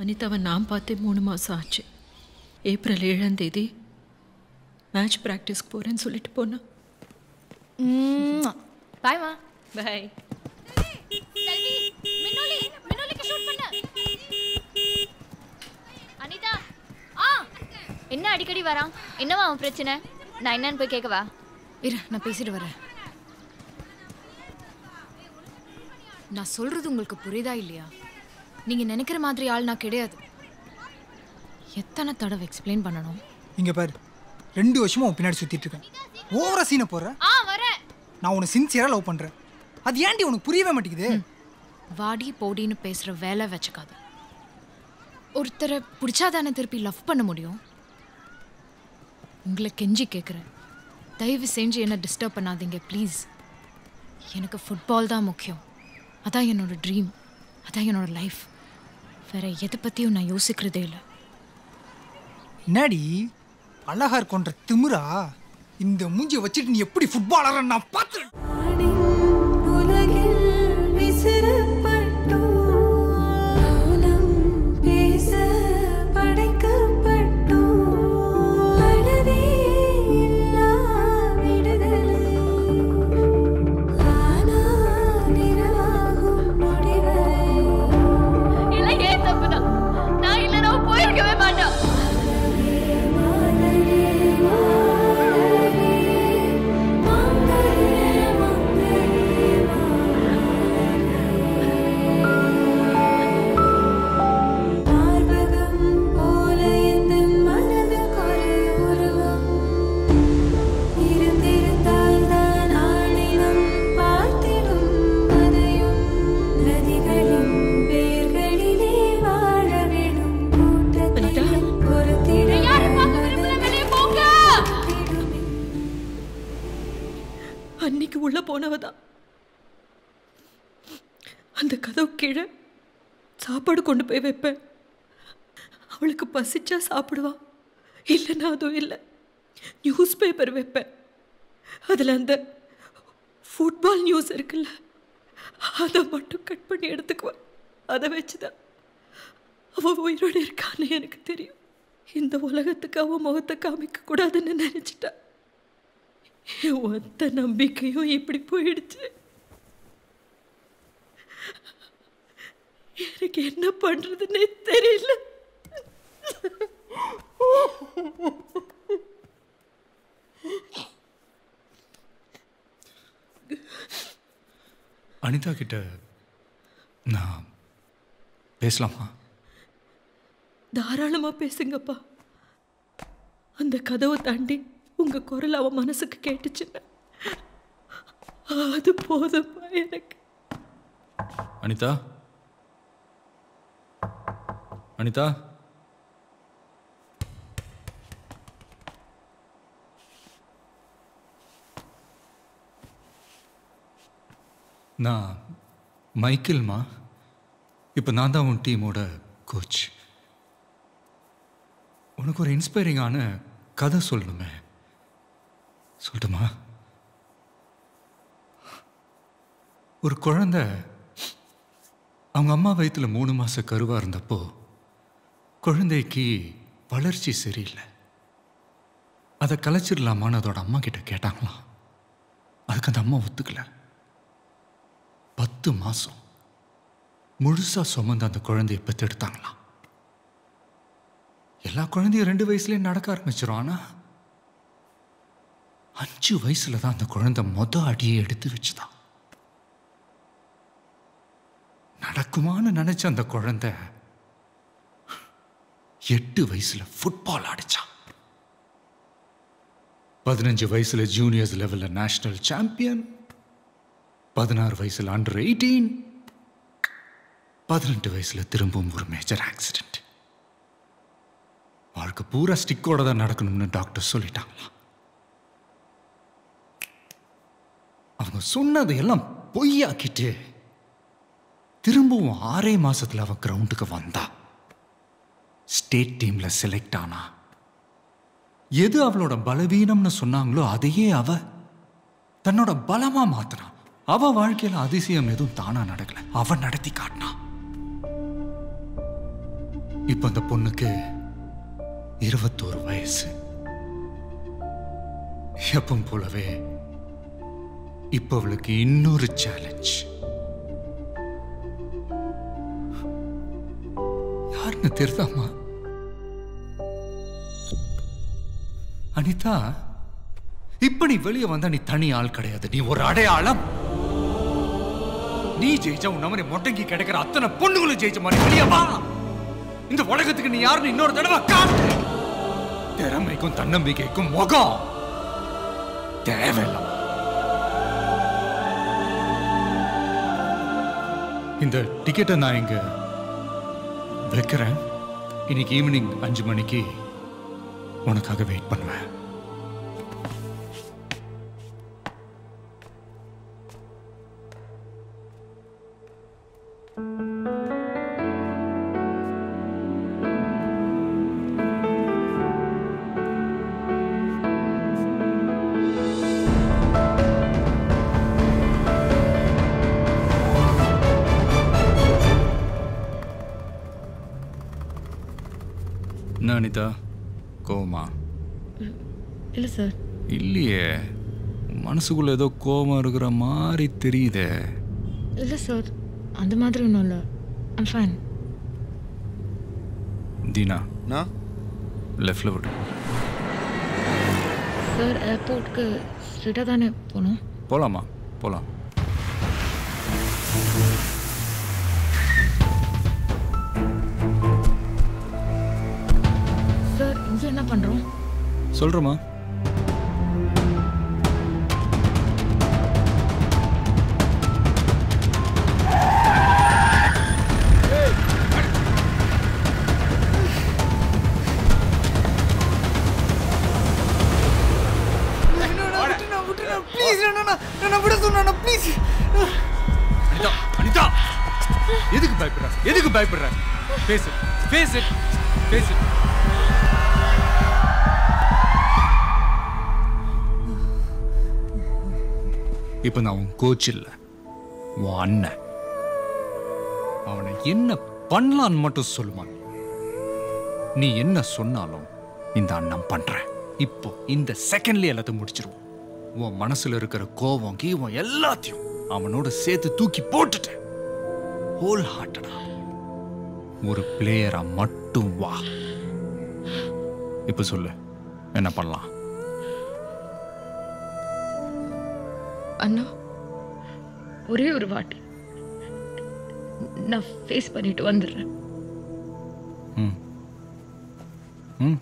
அனிதாவை நான் பார்த்தே மூணு மாதம் ஆச்சு ஏப்ரல் ஏழாம் தேதி மேட்ச் ப்ராக்டிஸ்க்கு போகிறேன்னு சொல்லிட்டு போனா பாய்மா பை மின்னொலி மின்னொலிக்கு ஷூட் பண்ணு அனிதா ஆ என்ன அடிக்கடி வரான் என்னவா அவன் பிரச்சனை நான் என்னன்னு போய் கேட்கவா இரு நான் பேசிட்டு வரேன் நான் சொல்றது உங்களுக்கு புரியுதா இல்லையா நீங்க நினைக்கிற மாதிரி ஆள் நான் கிடையாது எத்தனை தடவை எக்ஸ்பிளைன் பண்ணணும் இங்க பாரு ரெண்டு வருஷமா உன் பின்னாடி சுத்திட்டு இருக்கேன் ஓவரா சீனை போடுற ஆ வரேன் நான் உன்னை சின்சியரா லவ் பண்றேன் அது ஏன்டி உனக்கு புரியவே மாட்டேங்குது வாடி போடின்னு பேசுற வேலை வச்சுக்காது ஒருத்தரை பிடிச்சாதானே திருப்பி லவ் பண்ண முடியும் உங்களை கெஞ்சி கேட்குறேன் தயவு செஞ்சு என்ன டிஸ்டர்ப் பண்ணாதீங்க ப்ளீஸ் எனக்கு ஃபுட்பால் தான் முக்கியம் அதான் என்னோட ட்ரீம் அதான் என்னோட லைஃப் வேற எதை பற்றியும் நான் யோசிக்கிறதே இல்லை என்னடி அழகா இருக்கோன்ற திமிரா இந்த மூஞ்சியை வச்சுட்டு நீ எப்படி ஃபுட்பாலர் நான் பார்த்து உலகில் விசிறப்பட்டோம் மௌனம் பேச படைக்கப்பட்டோம் அளவே இல்லா விடுதலை ஆனால் இரவாகும் முடிவரை இல்லை ஏன் தப்புதான் நான் இல்லைனா போயிருக்கவே மாட்டான் மாதரே மாதரே மங்களே மங்களே மார்பகம் போல இந்த மனது ஒரு உருவம் இருந்திருந்தால் தான் ஆணினம் பார்த்திடும் அதையும் நதிகளின் வேர்களிலே வாழ விடும் கூட்டத்தில் பொறுத்திட யாரும் பார்க்க விரும்பல வெளியே போங்க அன்னைக்கு உள்ள போனவ தான் அந்த கதவு கீழே சாப்பாடு கொண்டு போய் வைப்பேன் அவளுக்கு பசிச்சா சாப்பிடுவா இல்லைன்னா அதுவும் இல்லை நியூஸ் பேப்பர் வைப்பேன் அதில் அந்த ஃபுட்பால் நியூஸ் இருக்குல்ல அதை மட்டும் கட் பண்ணி எடுத்துக்குவேன் அதை வச்சுதான் அவள் உயிரோடு இருக்கான்னு எனக்கு தெரியும் இந்த உலகத்துக்கு அவன் முகத்தை காமிக்க கூடாதுன்னு நினச்சிட்டா என் ஒத்த நம்பிக்கையும் இப்படி போயிடுச்சு எனக்கு என்ன பண்றதுன்னே தெரியல அனிதா கிட்ட நான் பேசலாமா தாராளமா பேசுங்கப்பா அந்த கதவை தாண்டி உங்க குரல் அவன் மனசுக்கு கேட்டுச்சுன்னா அது போதும்ப்பா எனக்கு அனிதா அனிதா நான் மைக்கேல்மா இப்போ நான் தான் உன் டீமோட கோச் உனக்கு ஒரு இன்ஸ்பைரிங்கான கதை சொல்லணுமே சொல்லட்டுமா ஒரு குழந்தை அவங்க அம்மா வயித்துல மூணு மாச கருவா இருந்தப்போ குழந்தைக்கு வளர்ச்சி சரியில்லை அதை கலைச்சிடலாமான்னு அதோட அம்மா கிட்ட கேட்டாங்களாம் அதுக்கு அந்த அம்மா ஒத்துக்கல பத்து மாசம் முழுசா சுமந்து அந்த குழந்தைய பெத்தெடுத்தாங்களாம் எல்லா குழந்தையும் ரெண்டு வயசுலயே நடக்க ஆரம்பிச்சிடும் ஆனா அஞ்சு வயசுல தான் அந்த குழந்தை மொத அடியை எடுத்து வச்சுதான் நடக்குமான்னு நினைச்ச அந்த குழந்தை எட்டு வயசுல ஃபுட்பால் ஆடிச்சான் பதினஞ்சு வயசுல ஜூனியர்ஸ் லெவல்ல நேஷனல் சாம்பியன் பதினாறு வயசுல அண்டர் எயிட்டீன் பதினெட்டு வயசுல திரும்பவும் ஒரு மேஜர் ஆக்சிடென்ட் வாழ்க்கை பூரா ஸ்டிக்கோட தான் நடக்கணும்னு டாக்டர் சொல்லிட்டாங்களாம் அவங்க சொன்னதையெல்லாம் பொய்யாக்கிட்டு திரும்பவும் ஆறே மாசத்துல அவ கிரவுண்டுக்கு வந்தா ஸ்டேட் டீம்ல செலக்ட் ஆனா எது அவளோட பலவீனம்னு சொன்னாங்களோ அதையே அவ தன்னோட பலமா மாத்தினா அவ வாழ்க்கையில அதிசயம் எதுவும் தானா நடக்கல அவ நடத்தி காட்டினா இப்ப அந்த பொண்ணுக்கு இருபத்தோரு வயசு எப்பவும் போலவே இப்ப அவளுக்கு இன்னொரு சேலஞ்ச் யாருன்னு தெரியுதாமா அனிதா இப்ப நீ வெளியே வந்தா நீ தனி ஆள் கிடையாது நீ ஒரு அடையாளம் நீ ஜெயிச்சா உன்ன மாதிரி மொட்டங்கி கிடைக்கிற அத்தனை பொண்ணுங்களும் ஜெயிச்ச மாதிரி வெளியே வா இந்த உலகத்துக்கு நீ யாருன்னு இன்னொரு தடவை காட்டு திறமைக்கும் தன்னம்பிக்கைக்கும் முகம் தேவையில்லை இந்த டிக்கெட்டை நான் இங்க வைக்கிறேன் இன்னைக்கு ஈவினிங் அஞ்சு மணிக்கு உனக்காக வெயிட் பண்ணுவேன் என்ன அனிதா கோவமா இல்லை சார் இல்லையே மனசுக்குள்ள ஏதோ கோவம் இருக்கிற மாதிரி தெரியுதே இல்லை சார் அந்த மாதிரி ஒன்றும் இல்லை ஐம் ஃபைன் தீனா நான் லெஃப்ட்ல விடு சார் ஏர்போர்ட்க்கு ஸ்ட்ரிட்டாக தானே போகணும் போலாமா போலாம் சார் இங்கே என்ன பண்ணுறோம் சொல்றமா ப்ளீஸ் நான் விட சொன்னா ப்ளீஸ் அனிதா அனிதா எதுக்கு பயப்படுற எதுக்கு பயப்படுற பேசு பேசு பேசு இப்ப நான் உன் கோச் இல்ல உன் அண்ணன் அவனை என்ன பண்ணலான்னு மட்டும் சொல்லுமா நீ என்ன சொன்னாலும் இந்த அண்ணன் பண்றேன் இப்போ இந்த செகண்ட்லயே எல்லாத்தையும் முடிச்சிருவோம் உன் மனசுல இருக்கிற கோபம் கீவம் எல்லாத்தையும் அவனோட சேர்த்து தூக்கி போட்டுட்டேன் ஹோல் ஹார்ட்டடா ஒரு பிளேயரா மட்டும் வா இப்ப சொல்லு என்ன பண்ணலாம் அண்ணா ஒரே ஒரு வாட்டி நான் ஃபேஸ் பண்ணிட்டு வந்துடுறேன் ம் ம்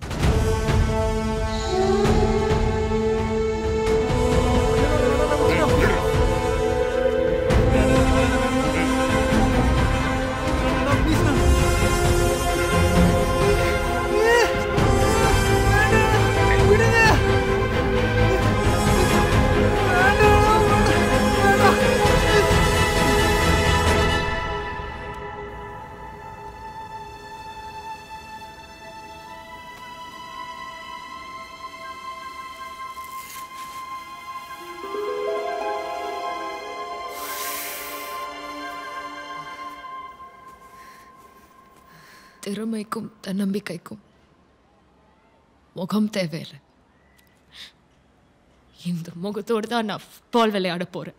திறமைக்கும் தன்னம்பிக்கைக்கும் முகம் தேவையில்லை இந்த முகத்தோடு தான் நான் ஃபுட்பால் விளையாட போறேன்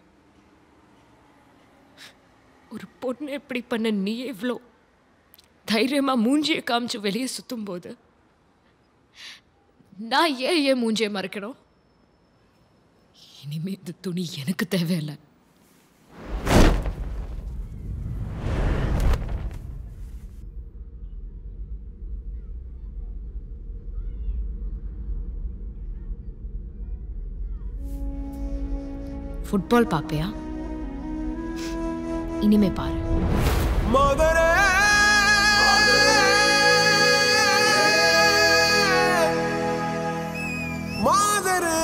ஒரு பொண்ணு எப்படி பண்ண நீ எவ்வளோ தைரியமா மூஞ்சியை காமிச்சு வெளியே சுத்தும் போது நான் ஏன் ஏன் மூஞ்சியை மறைக்கணும் இனிமே இந்த துணி எனக்கு தேவையில்லை ஃபுட்பால் பார்ப்பியா இனிமே பாரு மதுரை மாதரே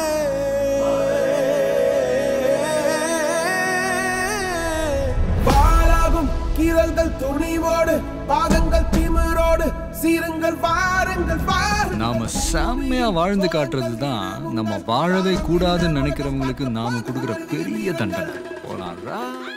பாலாகும் கீரல்கள் துணிவோடு பாதங்கள் திமிரோடு சீருங்கள் வாருங்கள் வாருங்கள் நாம செம்மையா வாழ்ந்து காட்டுறது தான் நம்ம வாழவே கூடாதுன்னு நினைக்கிறவங்களுக்கு நாம கொடுக்குற பெரிய தண்டனை போலாம்